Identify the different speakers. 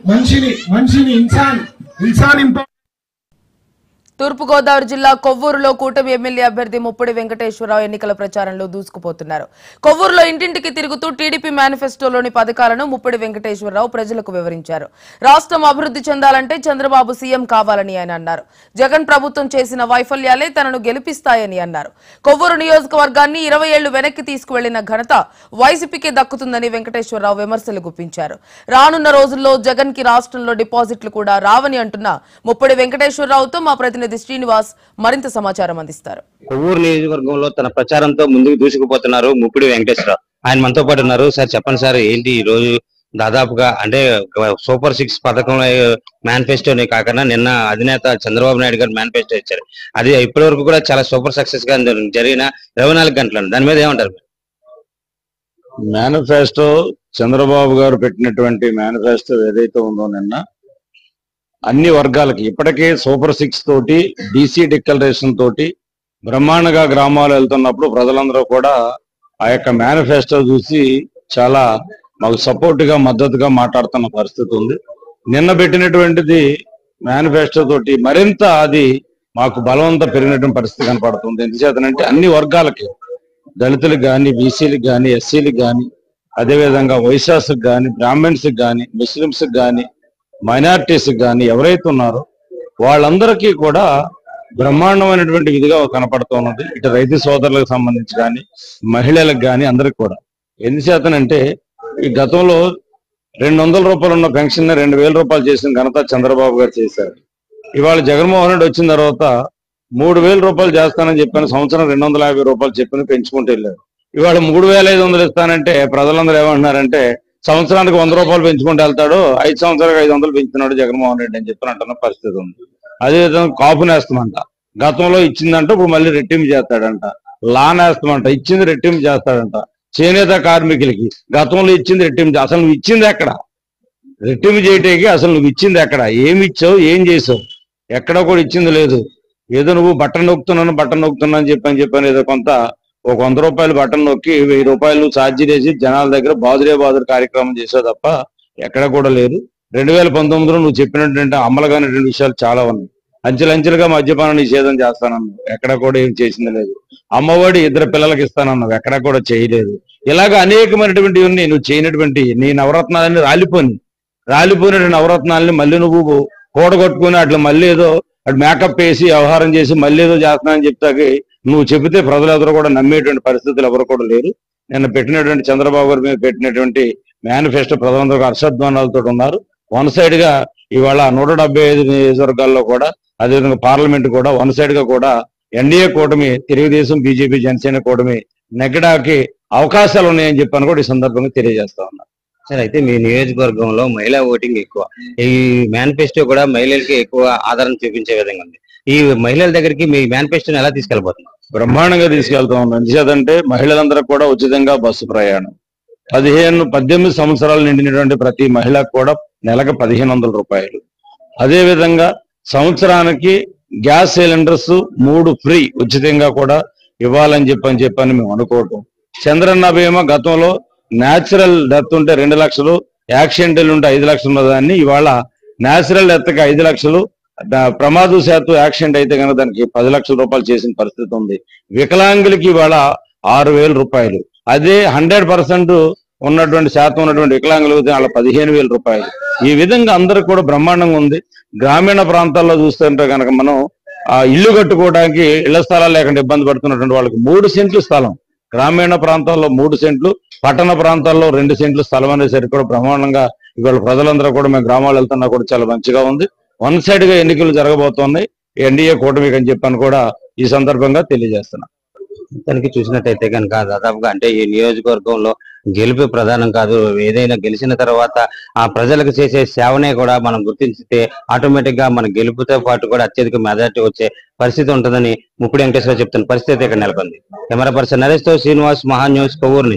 Speaker 1: మనిషిని మనిషిని ఇన్సాన్ ఇన్సాన్ ఇంపా
Speaker 2: తూర్పుగోదావరి జిల్లా కొవ్వూరులో కూటమి ఎమ్మెల్యే అభ్యర్థి ముప్పడి వెంకటేశ్వరరావు ఎన్నికల ప్రచారంలో దూసుకుపోతున్నారు కొవ్వూరులో ఇంటింటికి తిరుగుతూ టీడీపీ మేనిఫెస్టోలోని పథకాలను ముప్పడి వెంకటేశ్వరరావు ప్రజలకు వివరించారు రాష్ట్రం అభివృద్ధి చెందాలంటే చంద్రబాబు సీఎం కావాలని ఆయన అన్నారు జగన్ ప్రభుత్వం చేసిన వైఫల్యాలే తనను గెలిపిస్తాయని అన్నారు కొవ్వూరు నియోజకవర్గాన్ని ఇరవై ఏళ్లు వెనక్కి తీసుకువెళ్లిన ఘనత వైసీపీకే దక్కుతుందని వెంకటేశ్వరరావు విమర్శలు గుప్పించారు రానున్న రోజుల్లో జగన్ కి రాష్ట్రంలో డిపాజిట్లు కూడా రావని అంటున్న ముప్పడి వెంకటేశ్వరరావుతో మా ప్రతినిధి శ్రీనివాస్ మరింత సమాచారం అందిస్తారు
Speaker 3: కొవ్వూరు నియోజకవర్గంలో తన ప్రచారంతో ముందుకు దూసుకుపోతున్నారు ముప్పిడి వెంకటేశ్వరరావు ఆయన మనతో పాటు ఉన్నారు సార్ చెప్పండి సార్ ఏంటి ఈ రోజు దాదాపుగా అంటే సూపర్ సిక్స్ పథకం మేనిఫెస్టోని కాకుండా నిన్న అధినేత చంద్రబాబు నాయుడు గారు మేనిఫెస్టో ఇచ్చారు అది ఇప్పటి వరకు కూడా చాలా సూపర్ సక్సెస్ గా జరిగిన ఇరవై నాలుగు గంటలు దాని మీద ఏమంటారు
Speaker 4: మేనిఫెస్టో చంద్రబాబు గారు పెట్టినటువంటి మేనిఫెస్టో ఏదైతే ఉందో నిన్న అన్ని వర్గాలకి ఇప్పటికే సూపర్ సిక్స్ తోటి డీసీ డిక్లరేషన్ తోటి బ్రహ్మాండంగా గ్రామాలు వెళ్తున్నప్పుడు ప్రజలందరూ కూడా ఆ యొక్క మేనిఫెస్టో చూసి చాలా మాకు సపోర్ట్ గా మద్దతుగా మాట్లాడుతున్న పరిస్థితి ఉంది నిన్న పెట్టినటువంటిది మేనిఫెస్టో తోటి మరింత అది మాకు బలవంత పెరిగినటువంటి పరిస్థితి కనపడుతుంది ఎందుచేతనంటే అన్ని వర్గాలకి దళితులకు కానీ బీసీలకు కానీ ఎస్సీలకు కానీ అదేవిధంగా వైశాస్కి కానీ బ్రాహ్మణ్స్కి కానీ ముస్లిమ్స్కి కానీ మైనారిటీస్కి కానీ ఎవరైతే ఉన్నారో వాళ్ళందరికీ కూడా బ్రహ్మాండమైనటువంటి విధిగా కనపడుతున్నది ఇటు రైతు సోదరులకు సంబంధించి కానీ మహిళలకు కానీ అందరికి కూడా ఎందుచేతనంటే ఈ గతంలో రెండు వందల రూపాయలు ఉన్న పెన్షన్ రెండు వేల రూపాయలు చేసిన ఘనత చంద్రబాబు గారు చేశారు ఇవాళ జగన్మోహన్ రెడ్డి వచ్చిన తర్వాత మూడు వేల రూపాయలు చేస్తానని చెప్పాను సంవత్సరం రెండు వందల యాభై రూపాయలు చెప్పిన పెంచుకుంటూ వెళ్ళారు ఇవాళ మూడు వేల ఐదు వందలు ఇస్తానంటే ప్రజలందరూ ఏమంటున్నారంటే సంవత్సరానికి వంద రూపాయలు పెంచుకుంటూ వెళ్తాడు ఐదు సంవత్సరాలకు ఐదు వందలు పెంచుతున్నాడు జగన్మోహన్ రెడ్డి అని చెప్పి అంటున్న పరిస్థితి ఉంది అదేవిధంగా కాపు నేస్తామంట గతంలో ఇచ్చిందంట ఇప్పుడు మళ్ళీ రెట్టింపు చేస్తాడంట లా నేస్తామంట ఇచ్చింది రెట్టింపు చేస్తాడంట చేనేత కార్మికులకి గతంలో ఇచ్చింది రెట్టింపు అసలు నువ్వు ఇచ్చింది ఎక్కడ రెట్టింపు చేయటానికి అసలు నువ్వు ఇచ్చింది ఎక్కడ ఏమి ఇచ్చావు ఏం చేసావు ఎక్కడ కూడా ఇచ్చింది లేదు ఏదో నువ్వు బట్టన్ నొక్కుతున్నాను బట్టన్ నొక్కుతున్నా అని చెప్పని చెప్పాను ఏదో కొంత ఒక వంద రూపాయలు బట్టన్ నొక్కి వెయ్యి రూపాయలు ఛార్జీ వేసి జనాల దగ్గర బాదురే బాదురు కార్యక్రమం చేసావు తప్ప ఎక్కడ కూడా లేదు రెండు వేల పంతొమ్మిదిలో నువ్వు చెప్పినటువంటి అమలు కానిటువంటి విషయాలు చాలా ఉన్నాయి అంచెలంచెలుగా మద్యపాన నిషేధం చేస్తానన్నావు ఎక్కడ కూడా ఏం చేసింది లేదు అమ్మఒడి ఇద్దరు పిల్లలకి ఇస్తానన్నావు ఎక్కడ కూడా చేయలేదు ఇలాగ అనేకమైనటువంటి నువ్వు చేయనటువంటి నీ నవరత్నాలన్నీ రాలిపోని రాలిపోయిన నవరత్నాలని మళ్ళీ నువ్వు కూడగొట్టుకుని అట్లా మళ్ళీ ఏదో అటు మేకప్ వేసి వ్యవహారం చేసి మళ్ళీ ఏదో చేస్తున్నానని చెప్తాకి నువ్వు చెబితే ప్రజలందరూ కూడా నమ్మేటువంటి పరిస్థితులు ఎవరు కూడా లేరు నిన్న పెట్టినటువంటి చంద్రబాబు గారి మీద పెట్టినటువంటి మేనిఫెస్టో ప్రజలందరూ హర్షధ్వానాలతో ఉన్నారు వన్ సైడ్ గా ఇవాళ నూట డెబ్బై ఐదు నియోజకవర్గాల్లో కూడా అదేవిధంగా పార్లమెంట్ కూడా వన్ సైడ్ గా కూడా ఎన్డీఏ కూటమి తెలుగుదేశం బీజేపీ జనసేన కూటమి నెగ్గడానికి అవకాశాలు ఉన్నాయని చెప్పని కూడా ఈ సందర్భంగా తెలియజేస్తా ఉన్నా
Speaker 3: సార్ అయితే మీ నియోజకవర్గంలో మహిళా ఓటింగ్ ఎక్కువ ఈ మేనిఫెస్టో కూడా మహిళలకి ఎక్కువ ఆదరణ చూపించే విధంగా ఉంది ఈ మహిళల దగ్గరికి మీ మేనిఫెస్టోని ఎలా తీసుకెళ్ళబోతున్నారు
Speaker 4: బ్రహ్మాండంగా తీసుకెళ్తా ఉన్నాం ఎందుచేతంటే మహిళలందరూ కూడా ఉచితంగా బస్సు ప్రయాణం పదిహేను పద్దెనిమిది సంవత్సరాలు నిండినటువంటి ప్రతి మహిళకు కూడా నెలకు పదిహేను వందల రూపాయలు అదే విధంగా సంవత్సరానికి గ్యాస్ సిలిండర్స్ మూడు ఫ్రీ ఉచితంగా కూడా ఇవ్వాలని చెప్పని చెప్పని మేము అనుకోవటం చంద్రన్న బీమా గతంలో న్యాచురల్ డెత్ ఉంటే రెండు లక్షలు యాక్సిడెంటల్ ఉంటే ఐదు లక్షలు ఉన్న దాన్ని ఇవాళ న్యాచురల్ డెత్ కి ఐదు లక్షలు దా- ప్రమాదవశాత్తు యాక్సిడెంట్ అయితే కనుక దానికి పది లక్షల రూపాయలు చేసిన పరిస్థితి ఉంది వికలాంగులకి ఇవాళ ఆరు వేల రూపాయలు అదే హండ్రెడ్ పర్సెంట్ ఉన్నటువంటి శాతం ఉన్నటువంటి వికలాంగులకు అయితే వాళ్ళ పదిహేను వేల రూపాయలు ఈ విధంగా అందరికి కూడా బ్రహ్మాండంగా ఉంది గ్రామీణ ప్రాంతాల్లో చూస్తుంటే కనుక మనం ఆ ఇల్లు కట్టుకోవడానికి ఇళ్ల స్థలాలు లేకుండా ఇబ్బంది పడుతున్నటువంటి వాళ్ళకి మూడు సెంట్లు స్థలం గ్రామీణ ప్రాంతాల్లో మూడు సెంట్లు పట్టణ ప్రాంతాల్లో రెండు సెంట్లు స్థలం అనేసరికి కూడా బ్రహ్మాండంగా ఇవాళ ప్రజలందరూ కూడా మేము గ్రామాలు వెళ్తున్నా కూడా చాలా మంచిగా ఉంది వన్ సైడ్ గా ఎన్నికలు జరగబోతున్నాయి ఎన్డీఏ కూటమికి అని చెప్పని కూడా ఈ సందర్భంగా తెలియజేస్తున్నా
Speaker 3: మొత్తానికి చూసినట్టయితే కనుక దాదాపుగా అంటే ఈ నియోజకవర్గంలో గెలుపు ప్రధానం కాదు ఏదైనా గెలిచిన తర్వాత ఆ ప్రజలకు చేసే సేవనే కూడా మనం గుర్తించితే ఆటోమేటిక్ గా మన గెలుపుతో పాటు కూడా అత్యధిక మెజార్టీ వచ్చే పరిస్థితి ఉంటుందని ముప్పుడు వెంకటేశ్వర చెప్తున్న పరిస్థితి ఇక్కడ నెలకొంది కెమెరా పర్సన్ నరేష్ తో శ్రీనివాస్ మహా న్యూస్ కొవ్వూరు నుంచి.